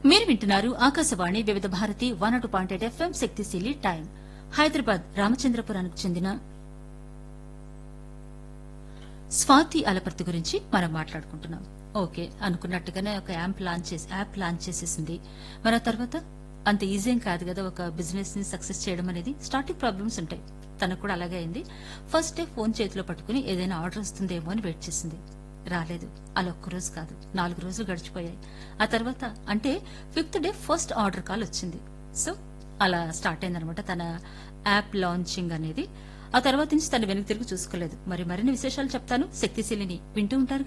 మీరు వింటున్నారు ఆకాశవాణి వివిధ భారతి వన్ అటు పాయింట్ ఎయిట్ ఎఫ్ఎం శక్తిశీలి టైం హైదరాబాద్ రామచంద్రపురానికి చెందిన స్వాతి అలపర్తి గురించి మనం మాట్లాడుకుంటున్నాం ఓకే అనుకున్నట్టుగానే ఒక యాప్ లాంచ్ చేసి యాప్ లాంచ్ చేసేసింది మన తర్వాత అంత ఈజీ ఏం కాదు కదా ఒక బిజినెస్ ని సక్సెస్ చేయడం అనేది స్టార్టింగ్ ప్రాబ్లమ్స్ ఉంటాయి తనకు కూడా అలాగే అయింది ఫస్ట్ డే ఫోన్ చేతిలో పట్టుకుని ఏదైనా ఆర్డర్ వస్తుందేమో అని వెయిట్ చేసింది రాలేదు అలా ఒక్క రోజు కాదు నాలుగు రోజులు గడిచిపోయాయి ఆ తర్వాత అంటే fifth day first order call వచ్చింది సో అలా స్టార్ట్ అయిందనమాట తన యాప్ లాంచింగ్ అనేది ఆ తర్వాత నుంచి తన వెనక్కి తిరిగి చూసుకోలేదు మరి మరిన్ని విశేషాలు చెప్తాను శక్తిశీలిని వింటూ ఉంటారు